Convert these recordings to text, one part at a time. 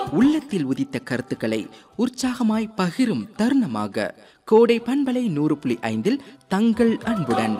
உள்ளத்தில் உதித்த கருத்துக்களை உற்சாகமாய் பகிரும் தருணமாக கோடை பண்பலை நூறு புள்ளி ஐந்தில் தங்கள் அன்புடன்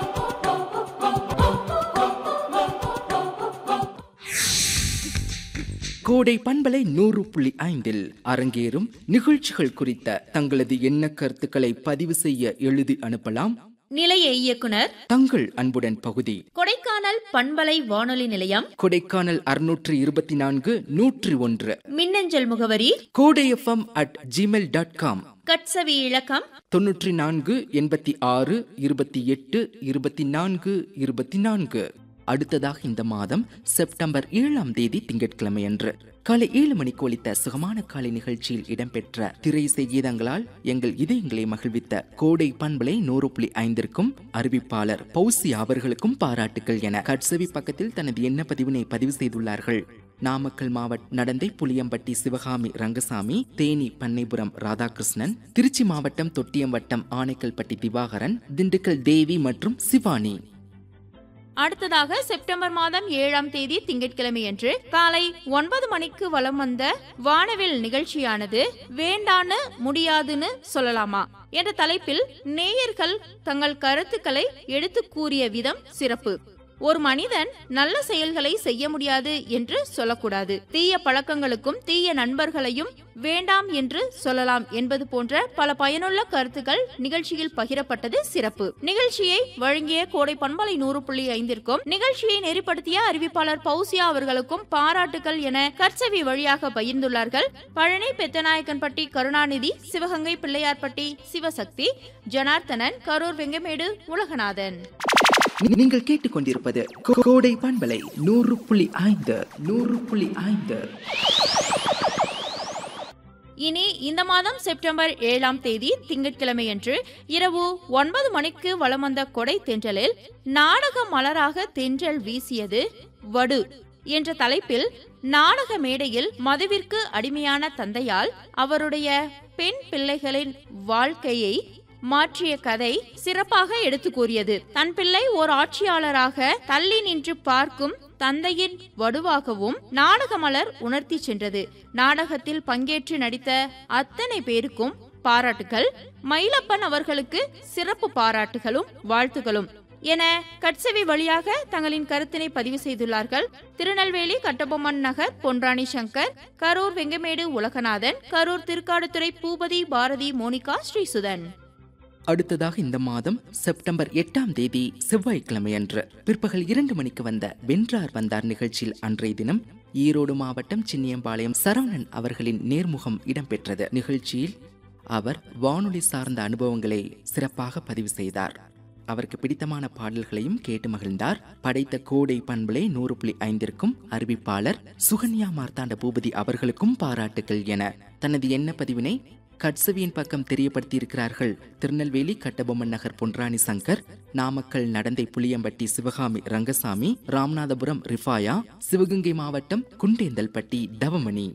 கோடை பண்பலை நூறு புள்ளி ஐந்தில் அரங்கேறும் நிகழ்ச்சிகள் குறித்த தங்களது எண்ண கருத்துக்களை பதிவு செய்ய எழுதி அனுப்பலாம் நிலைய இயக்குனர் தங்கள் அன்புடன் பகுதி கொடைக்கானல் பண்பலை வானொலி நிலையம் கொடைக்கானல் அறுநூற்று இருபத்தி நான்கு நூற்றி ஒன்று மின்னஞ்சல் முகவரி Kodai FM at gmail dot com கட்சவி இலக்கம் தொன்னூற்றி நான்கு எண்பத்தி ஆறு இருபத்தி எட்டு இருபத்தி நான்கு இருபத்தி நான்கு அடுத்ததாக இந்த மாதம் செப்டம்பர் ஏழாம் தேதி திங்கட்கிழமை அன்று காலை ஏழு மணிக்கு ஒலித்த சுகமான காலை நிகழ்ச்சியில் இடம்பெற்ற திரை கீதங்களால் எங்கள் இதயங்களை மகிழ்வித்த கோடை பண்பலை நூறு புள்ளி ஐந்திற்கும் அறிவிப்பாளர் பௌசி அவர்களுக்கும் பாராட்டுகள் என கட்சவி பக்கத்தில் தனது எண்ண பதிவினை பதிவு செய்துள்ளார்கள் நாமக்கல் மாவட்ட நடந்தை புளியம்பட்டி சிவகாமி ரங்கசாமி தேனி பண்ணைபுரம் ராதாகிருஷ்ணன் திருச்சி மாவட்டம் தொட்டியம் வட்டம் ஆனைக்கல்பட்டி திவாகரன் திண்டுக்கல் தேவி மற்றும் சிவானி அடுத்ததாக செப்டம்பர் மாதம் ஏழாம் தேதி திங்கட்கிழமையன்று காலை ஒன்பது மணிக்கு வலம் வந்த வானவில் நிகழ்ச்சியானது வேண்டான்னு முடியாதுன்னு சொல்லலாமா என்ற தலைப்பில் நேயர்கள் தங்கள் கருத்துக்களை எடுத்து கூறிய விதம் சிறப்பு ஒரு மனிதன் நல்ல செயல்களை செய்ய முடியாது என்று சொல்லக்கூடாது தீய பழக்கங்களுக்கும் தீய நண்பர்களையும் வேண்டாம் என்று சொல்லலாம் என்பது போன்ற பல பயனுள்ள கருத்துக்கள் நிகழ்ச்சியில் பகிரப்பட்டது சிறப்பு நிகழ்ச்சியை வழங்கிய கோடை பண்பலை நூறு புள்ளி ஐந்திற்கும் நிகழ்ச்சியை நெறிப்படுத்திய அறிவிப்பாளர் பௌசியா அவர்களுக்கும் பாராட்டுகள் என கற்சவி வழியாக பகிர்ந்துள்ளார்கள் பழனி பெத்தநாயக்கன்பட்டி கருணாநிதி சிவகங்கை பிள்ளையார்பட்டி சிவசக்தி ஜனார்த்தனன் கரூர் வெங்கமேடு உலகநாதன் நீங்கள் கேட்டுக்கொண்டிருப்பது கோ- கோடை பண்பலை நூறு புள்ளி ஐந்து நூறு புள்ளி ஐந்து இனி இந்த மாதம் செப்டம்பர் ஏழாம் தேதி திங்கட்கிழமையன்று இரவு ஒன்பது மணிக்கு வலம் வந்த கொடை தென்றலில் நாடக மலராக தென்றல் வீசியது வடு என்ற தலைப்பில் நாடக மேடையில் மதுவிற்கு அடிமையான தந்தையால் அவருடைய பெண் பிள்ளைகளின் வாழ்க்கையை மாற்றிய கதை சிறப்பாக எடுத்து கூறியது தன் பிள்ளை ஓர் ஆட்சியாளராக தள்ளி நின்று பார்க்கும் தந்தையின் வடுவாகவும் நாடகமலர் உணர்த்தி சென்றது நாடகத்தில் பங்கேற்று நடித்த அத்தனை பேருக்கும் பாராட்டுகள் மயிலப்பன் அவர்களுக்கு சிறப்பு பாராட்டுகளும் வாழ்த்துகளும் என கட்சவி வழியாக தங்களின் கருத்தினை பதிவு செய்துள்ளார்கள் திருநெல்வேலி கட்டபொம்மன் நகர் பொன்ராணி சங்கர் கரூர் வெங்கமேடு உலகநாதன் கரூர் திருக்காடுதுறை பூபதி பாரதி மோனிகா ஸ்ரீசுதன் அடுத்ததாக இந்த மாதம் செப்டம்பர் எட்டாம் தேதி செவ்வாய்க்கிழமை அன்று பிற்பகல் இரண்டு மணிக்கு வந்த வென்றார் வந்தார் நிகழ்ச்சியில் அன்றைய தினம் ஈரோடு மாவட்டம் சின்னியம்பாளையம் சரவணன் அவர்களின் நேர்முகம் இடம்பெற்றது நிகழ்ச்சியில் அவர் வானொலி சார்ந்த அனுபவங்களை சிறப்பாக பதிவு செய்தார் அவருக்கு பிடித்தமான பாடல்களையும் கேட்டு மகிழ்ந்தார் படைத்த கோடை பண்பலை நூறு புள்ளி ஐந்திற்கும் அறிவிப்பாளர் சுகன்யா மார்த்தாண்ட பூபதி அவர்களுக்கும் பாராட்டுகள் என தனது எண்ண பதிவினை கட்சவியின் பக்கம் தெரியப்படுத்தியிருக்கிறார்கள் திருநெல்வேலி கட்டபொம்மன் நகர் பொன்ராணி சங்கர் நாமக்கல் நடந்தை புளியம்பட்டி சிவகாமி ரங்கசாமி ராமநாதபுரம் ரிஃபாயா சிவகங்கை மாவட்டம் குண்டேந்தல்பட்டி தவமணி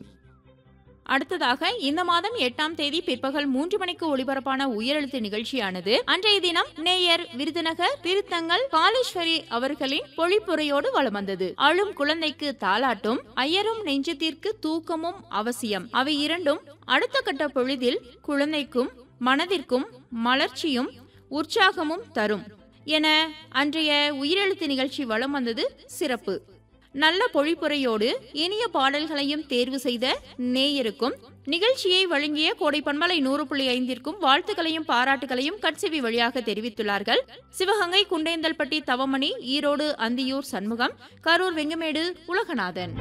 அடுத்ததாக இந்த மாதம் எட்டாம் தேதி பிற்பகல் மூன்று மணிக்கு ஒளிபரப்பான உயரெழுத்து நிகழ்ச்சியானது அன்றைய தினம் நேயர் விருதுநகர் திருத்தங்கல் காளீஸ்வரி அவர்களின் பொழிப்புரையோடு வலம் வந்தது அழும் குழந்தைக்கு தாலாட்டும் ஐயரும் நெஞ்சத்திற்கு தூக்கமும் அவசியம் அவை இரண்டும் அடுத்த கட்ட பொழுதில் குழந்தைக்கும் மனதிற்கும் மலர்ச்சியும் உற்சாகமும் தரும் என அன்றைய உயிரெழுத்து நிகழ்ச்சி வலம் வந்தது சிறப்பு நல்ல பொழிப்புரையோடு இனிய பாடல்களையும் தேர்வு செய்த நேயருக்கும் நிகழ்ச்சியை வழங்கிய கோடை பண்பலை நூறு புள்ளி ஐந்திற்கும் வாழ்த்துக்களையும் பாராட்டுகளையும் கட்செவி வழியாக தெரிவித்துள்ளார்கள் சிவகங்கை குண்டேந்தல்பட்டி தவமணி ஈரோடு அந்தியூர் சண்முகம் கரூர் வெங்கமேடு உலகநாதன்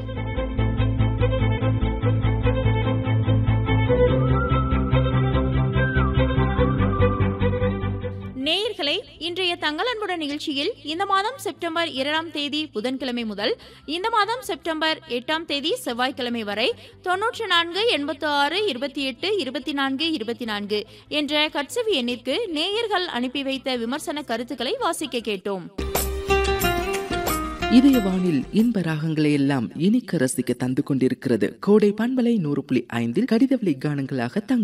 நேயர்களே இன்றைய தங்களன்புடன் நிகழ்ச்சியில் இந்த மாதம் செப்டம்பர் இரண்டாம் தேதி புதன்கிழமை முதல் இந்த மாதம் செப்டம்பர் எட்டாம் தேதி செவ்வாய்க்கிழமை வரை தொன்னூற்றி நான்கு எண்பத்தி ஆறு இருபத்தி எட்டு இருபத்தி நான்கு இருபத்தி நான்கு என்ற கட்சவி எண்ணிற்கு நேயர்கள் அனுப்பி வைத்த விமர்சன கருத்துக்களை வாசிக்க கேட்டோம் இதய வானில் இன்ப ராகங்களை எல்லாம் இனிக்க ரசிக்க தந்து கொண்டிருக்கிறது கோடை பண்பலை நூறு புள்ளி ஐந்தில் கடிதவழி கானங்களாக தங்க